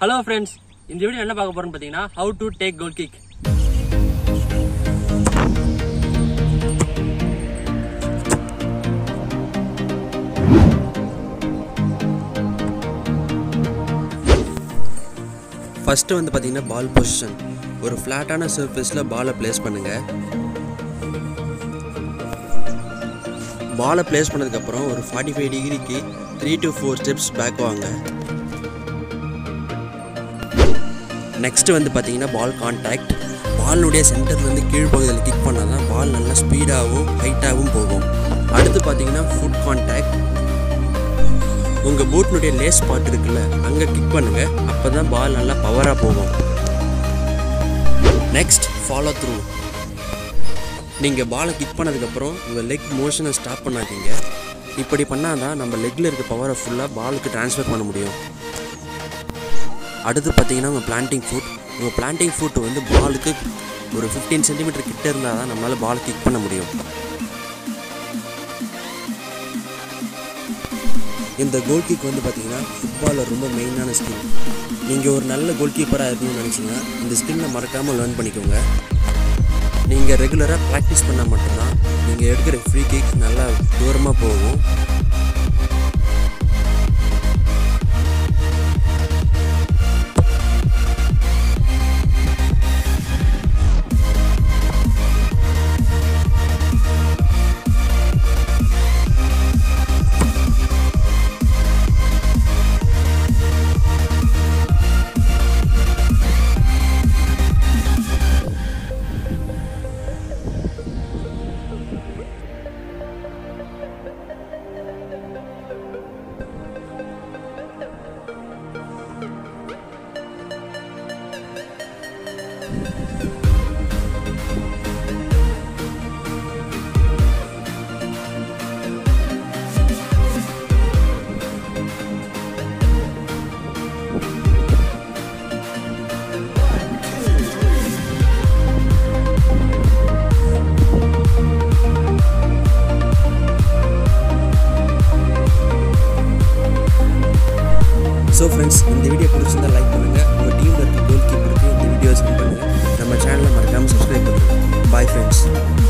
hello friends இந்த video என்ன பார்க்க போறோம்னு பார்த்தீங்கன்னா how to take goal kick first வந்து பார்த்தீங்கன்னா பால் பொசிஷன் ஒரு ஃப்ளாட்டான சர்ஃபேஸில் பாலை ப்ளேஸ் பண்ணுங்கள் பாலை ப்ளேஸ் பண்ணதுக்கப்புறம் ஒரு ஃபார்ட்டி ஃபைவ் டிகிரிக்கு three to four steps back வாங்க நெக்ஸ்ட்டு வந்து பார்த்தீங்கன்னா பால் கான்டாக்ட் பாலினுடைய சென்டர்லேருந்து கீழ்ப்பகுதியில் கிக் பண்ணால் தான் பால் நல்லா ஸ்பீடாகவும் ஹைட்டாகவும் போகும் அடுத்து பார்த்தீங்கன்னா ஃபுட் கான்டாக்ட் உங்கள் பூட்னுடைய லேஸ் ஸ்பாட் இருக்குல்ல அங்கே கிக் பண்ணுங்கள் அப்போ தான் பால் நல்லா பவராக போகும் நெக்ஸ்ட் ஃபாலோ த்ரூ நீங்கள் பாலை கிக் பண்ணதுக்கப்புறம் உங்கள் லெக் மோஷனை ஸ்டாப் பண்ணாதீங்க இப்படி பண்ணால் தான் நம்ம லெக்கில் இருக்க பவரை ஃபுல்லாக பாலுக்கு ட்ரான்ஸ்ஃபர் பண்ண முடியும் அடுத்து பார்த்தீங்கன்னா உங்கள் பிளான்டிங் ஃபுட் உங்கள் பிளான்டிங் ஃபுட் வந்து பாலுக்கு ஒரு ஃபிஃப்டீன் சென்டிமீட்டர் கிட்ட இருந்தால் தான் நம்மளால் பால் கிக் பண்ண முடியும் இந்த கோல் கிக் வந்து பார்த்தீங்கன்னா ஃபுட்பாலில் ரொம்ப மெயினான ஸ்கில் நீங்கள் ஒரு நல்ல கோல் கீப்பராக இருக்கணும்னு நினச்சிங்கன்னா இந்த ஸ்கில்லை மறக்காமல் லேர்ன் பண்ணிக்கோங்க நீங்கள் ரெகுலராக ப்ராக்டிஸ் பண்ணால் மட்டும்தான் நீங்கள் எடுக்கிற ஃப்ரீ கிக் நல்லா தூரமாக போகும் ஸோ ஃப்ரெண்ட்ஸ் இந்த வீடியோ பிடிச்சிருந்தா லைக் பண்ணுங்கள் உங்கள் டீமில் இருக்க கோல் கீப்பருக்கு இந்த வீடியோ சென்ட் பண்ணுங்கள் நம்ம சேனலை மறக்காமல் சப்ஸ்கிரைப் பண்ணுங்கள் பாய் ஃப்ரெண்ட்ஸ்